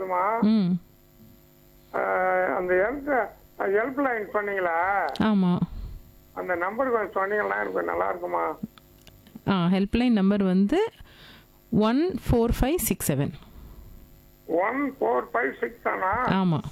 இருக்குமா ம் அஹ், அந்த ஹெல்ப் ஹெல்ப் லைன் சொன்னீங்களா ஆமாம் அந்த நம்பர் கொஞ்சம் சொன்னீங்கன்னா எனக்கு நல்லா இருக்குமா ஆ ஹெல்ப்லைன் நம்பர் வந்து one four five six seven one four five six தானா ஆமாம்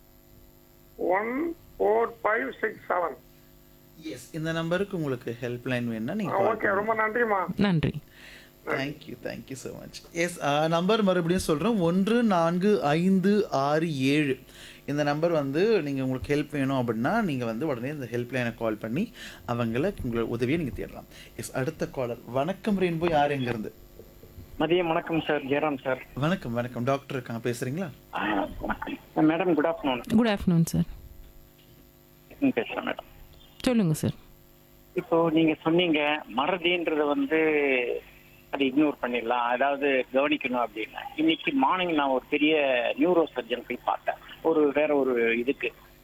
one four five six seven yes இந்த நம்பருக்கு உங்களுக்கு ஹெல்ப்லைன் வேணும்னா நீங்கள் ஓகே ரொம்ப நன்றிம்மா நன்றி thank you thank you so much yes number மறுபடியும் சொல்கிறோம் ஒன்று நான்கு ஐந்து ஆறு ஏழு இந்த நம்பர் வந்து நீங்கள் உங்களுக்கு ஹெல்ப் வேணும் அப்படின்னா நீங்கள் வந்து உடனே இந்த ஹெல்ப்லைனை கால் பண்ணி அவங்கள உங்களை உதவியை நீங்கள் தேடலாம் எஸ் அடுத்த காலர் வணக்கம் ரெயின்போ யார் எங்கேருந்து மதியம் வணக்கம் சார் ஜெயராம் சார் வணக்கம் வணக்கம் டாக்டர் இருக்காங்க பேசுகிறீங்களா madam good afternoon good afternoon sir பேசுறேன் மேடம் சொல்லுங்கள் சார் இப்போ நீங்க சொன்னீங்க மறதின்றது வந்து அதை இக்னோர் பண்ணிடலாம் அதாவது கவனிக்கணும் அப்படின்னா இன்னைக்கு மார்னிங் நான் ஒரு பெரிய நியூரோ சர்ஜன் போய் பார்த்தேன் ஒரு வேற ஒரு இதுக்கு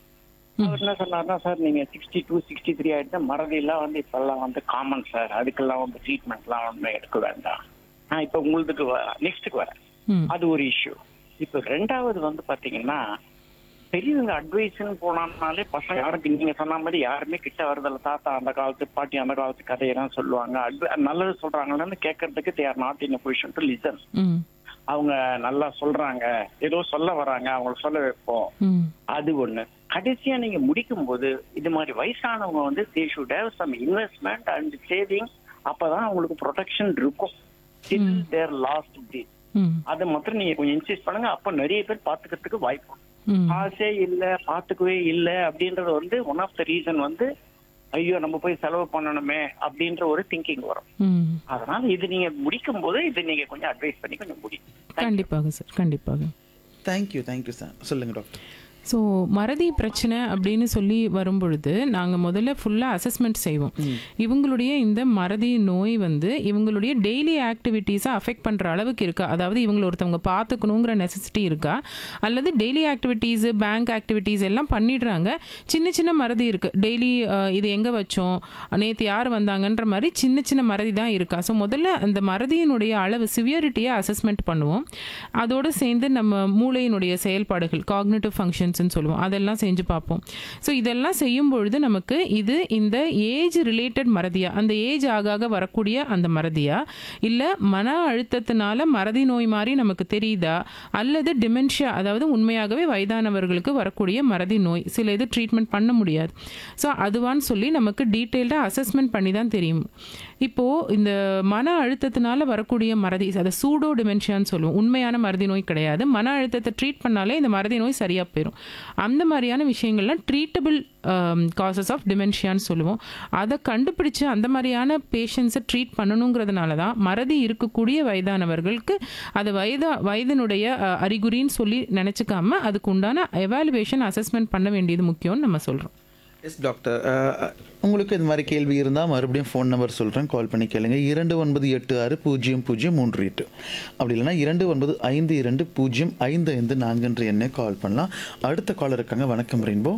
அவர் என்ன சொன்னார்னா சார் நீங்க சிக்ஸ்டி டூ சிக்ஸ்டி த்ரீ ஆயிடுச்சா மறதியெல்லாம் வந்து இப்பெல்லாம் வந்து காமன் சார் அதுக்கெல்லாம் வந்து ட்ரீட்மெண்ட்லாம் ஒன்றும் எடுக்க வேண்டாம் நான் இப்போ உங்களுக்கு நெக்ஸ்ட்டுக்கு வரேன் ம் அது ஒரு இஷ்யூ இப்போ ரெண்டாவது வந்து பாத்தீங்கன்னா பெரியவங்க அட்வைஸ்னு போனாலே பசங்க யாருக்கு நீங்க சொன்ன மாதிரி யாருமே கிட்ட வரதில்ல தாத்தா அந்த காலத்து பாட்டி அந்த காலத்து கதையெல்லாம் சொல்லுவாங்க advi- நல்லது சொல்றாங்கன்னு கேட்கறதுக்கு they are not in position to listen ம் அவங்க நல்லா சொல்றாங்க ஏதோ சொல்ல வராங்க அவங்கள சொல்ல வைப்போம் ம் அது ஒண்ணு கடைசியா நீங்க முடிக்கும் போது இது மாதிரி வயசானவங்க வந்து they should have some investment and saving அப்பதான் அவங்களுக்கு ப்ரொடெக்ஷன் இருக்கும் டில் தேர் லாஸ்ட் டே ம் அதை மாத்திரம் நீங்க கொஞ்சம் இன்சிஸ்ட் பண்ணுங்க அப்ப நிறைய பேர் பாத்துக்கிறதுக்கு வாய்ப்பு ம் காசே இல்ல பாத்துக்கவே இல்ல அப்படின்றது வந்து ஒன் ஆஃப் த ரீசன் வந்து ஐயோ நம்ம போய் செலவு பண்ணணுமே அப்படின்ற ஒரு திங்கிங் வரும் ம் அதனால இது நீங்க முடிக்கும் போது இது நீங்க கொஞ்சம் அட்வைஸ் பண்ணி கொஞ்சம் முடியும் கண்டிப்பாக சார் கண்டிப்பாக தேங்க்யூ தேங்க்யூ சார் சொல்லுங்கள் டாக்டர் ஸோ மறதி பிரச்சனை அப்படின்னு சொல்லி வரும்பொழுது நாங்கள் முதல்ல ஃபுல்லாக அசஸ்மெண்ட் செய்வோம் இவங்களுடைய இந்த மறதி நோய் வந்து இவங்களுடைய டெய்லி ஆக்டிவிட்டீஸை அஃபெக்ட் பண்ணுற அளவுக்கு இருக்கா அதாவது இவங்களை ஒருத்தவங்க பார்த்துக்கணுங்கிற நெசசிட்டி இருக்கா அல்லது டெய்லி ஆக்டிவிட்டீஸு பேங்க் ஆக்டிவிட்டீஸ் எல்லாம் பண்ணிடுறாங்க சின்ன சின்ன மறதி இருக்குது டெய்லி இது எங்கே வச்சோம் நேற்று யார் வந்தாங்கன்ற மாதிரி சின்ன சின்ன மறதி தான் இருக்கா ஸோ முதல்ல அந்த மறதியினுடைய அளவு சிவியரிட்டியை அசஸ்மெண்ட் பண்ணுவோம் அதோடு சேர்ந்து நம்ம மூளையினுடைய செயல்பாடுகள் காக்னேட்டிவ் ஃபங்க்ஷன்ஸ்னு சொல்லுவோம் அதெல்லாம் செஞ்சு பார்ப்போம் ஸோ இதெல்லாம் செய்யும் பொழுது நமக்கு இது இந்த ஏஜ் ரிலேட்டட் மறதியா அந்த ஏஜ் ஆக ஆக வரக்கூடிய அந்த மறதியா இல்லை மன அழுத்தத்தினால மறதி நோய் மாதிரி நமக்கு தெரியுதா அல்லது டிமென்ஷியா அதாவது உண்மையாகவே வயதானவர்களுக்கு வரக்கூடிய மறதி நோய் சில இது ட்ரீட்மெண்ட் பண்ண முடியாது ஸோ அதுவான்னு சொல்லி நமக்கு டீட்டெயில்டாக அசஸ்மெண்ட் பண்ணி தான் தெரியும் இப்போது இந்த மன அழுத்தத்தினால வரக்கூடிய மறதி அதை சூடோ டிமென்ஷியான்னு சொல்லுவோம் உண்மையான மறதி நோய் கிடையாது மன அழுத்தத்தை ட்ரீட் பண்ணாலே இந்த மறதி நோய் சரியாக போயிடும் அந்த மாதிரியான விஷயங்கள்லாம் ட்ரீட்டபிள் காசஸ் ஆஃப் டிமென்ஷியான்னு சொல்லுவோம் அதை கண்டுபிடிச்சு அந்த மாதிரியான பேஷண்ட்ஸை ட்ரீட் பண்ணணுங்கிறதுனால தான் மறதி இருக்கக்கூடிய வயதானவர்களுக்கு அது வயதா வயதினுடைய அஹ், அறிகுறின்னு சொல்லி நினச்சிக்காம அதுக்கு உண்டான எவாலுவேஷன் அசஸ்மெண்ட் பண்ண வேண்டியது முக்கியம்னு நம்ம சொல்கிறோம் எஸ் டாக்டர் அஹ், உங்களுக்கு இது மாதிரி கேள்வி இருந்தால் மறுபடியும் ஃபோன் நம்பர் சொல்கிறேன் கால் பண்ணி கேளுங்க இரண்டு ஒன்பது எட்டு ஆறு பூஜ்ஜியம் பூஜ்ஜியம் மூன்று எட்டு அப்படி இல்லைன்னா இரண்டு ஒன்பது ஐந்து இரண்டு பூஜ்ஜியம் ஐந்து ஐந்து நான்குன்ற எண்ணை கால் பண்ணலாம் அடுத்த காலர் இருக்காங்க வணக்கம் ரெயின்போ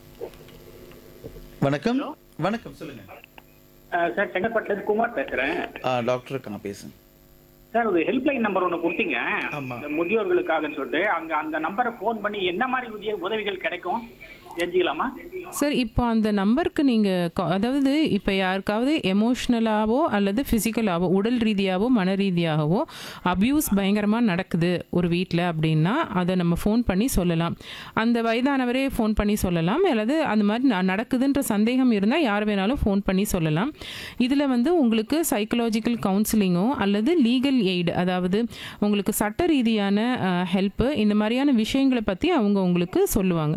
வணக்கம் வணக்கம் சொல்லுங்க சார் செங்கல்பட்டுல இருந்து குமார் பேசுறேன் ஆ, டாக்டர் இருக்காங்க பேசுங்க சார் ஒரு ஹெல்ப்லைன் நம்பர் ஒன்று கொடுத்தீங்க ஆமா. இந்த முதியோர்களுக்காக சொல்லிட்டு அங்க அந்த நம்பரை ஃபோன் பண்ணி என்ன மாதிரி உதவி உதவிகள் கிடைக்கும் தெரிஞ்சுக்கலாமா சார் இப்போ அந்த நம்பருக்கு நீங்கள் அதாவது இப்போ யாருக்காவது எமோஷ்னலாவோ அல்லது ஃபிசிக்கலாவோ உடல் ரீதியாகவோ மன ரீதியாகவோ அப்யூஸ் பயங்கரமாக நடக்குது ஒரு வீட்டில் அப்படின்னா அதை நம்ம ஃபோன் பண்ணி சொல்லலாம் அந்த வயதானவரே ஃபோன் பண்ணி சொல்லலாம் அல்லது அந்த மாதிரி ந- நடக்குதுன்ற சந்தேகம் இருந்தால் யார் வேணாலும் ஃபோன் பண்ணி சொல்லலாம் இதில் வந்து உங்களுக்கு சைக்கலாஜிக்கல் கவுன்சிலிங்கோ அல்லது லீகல் எய்டு அதாவது உங்களுக்கு சட்ட ரீதியான ஹெல்ப்பு இந்த மாதிரியான விஷயங்களை பற்றி அவங்க உங்களுக்கு சொல்லுவாங்க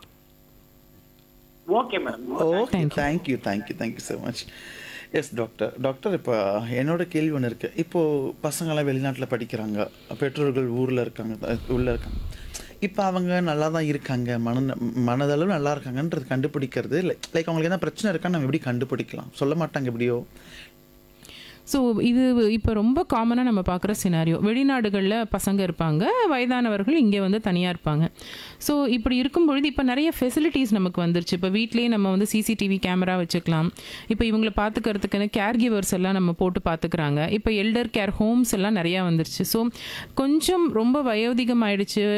okay madam okay thank you thank you thank you so much yes doctor doctor இப்போ என்னோட கேள்வி ஒன்று இருக்குது இப்போது பசங்களாம் வெளிநாட்டில் படிக்கிறாங்க பெற்றோர்கள் ஊரில் இருக்காங்க உள்ளே இருக்காங்க இப்போ அவங்க நல்லா தான் இருக்காங்க மன மனதளவு நல்லா இருக்காங்கன்றது கண்டுபிடிக்கிறது லைக் லைக் அவங்களுக்கு என்ன பிரச்சனை இருக்கான்னு நம்ம எப்படி கண்டுபிடிக்கலாம் சொல்ல மாட்டாங்க எப்படியோ ஸோ இது இப்போ ரொம்ப காமனாக நம்ம பார்க்குற சினாரியோ வெளிநாடுகளில் பசங்க இருப்பாங்க வயதானவர்கள் இங்கே வந்து தனியாக இருப்பாங்க ஸோ இப்படி இருக்கும் பொழுது இப்போ நிறைய ஃபெசிலிட்டிஸ் நமக்கு வந்துருச்சு இப்போ வீட்லேயே நம்ம வந்து சிசிடிவி கேமரா வச்சுக்கலாம் இப்போ இவங்களை பார்த்துக்கிறதுக்குன்னு கேர் கிவர்ஸ் எல்லாம் நம்ம போட்டு பார்த்துக்கிறாங்க இப்போ எல்டர் கேர் ஹோம்ஸ் எல்லாம் நிறையா வந்துருச்சு ஸோ கொஞ்சம் ரொம்ப வயோதிகம் ஆயிடுச்சு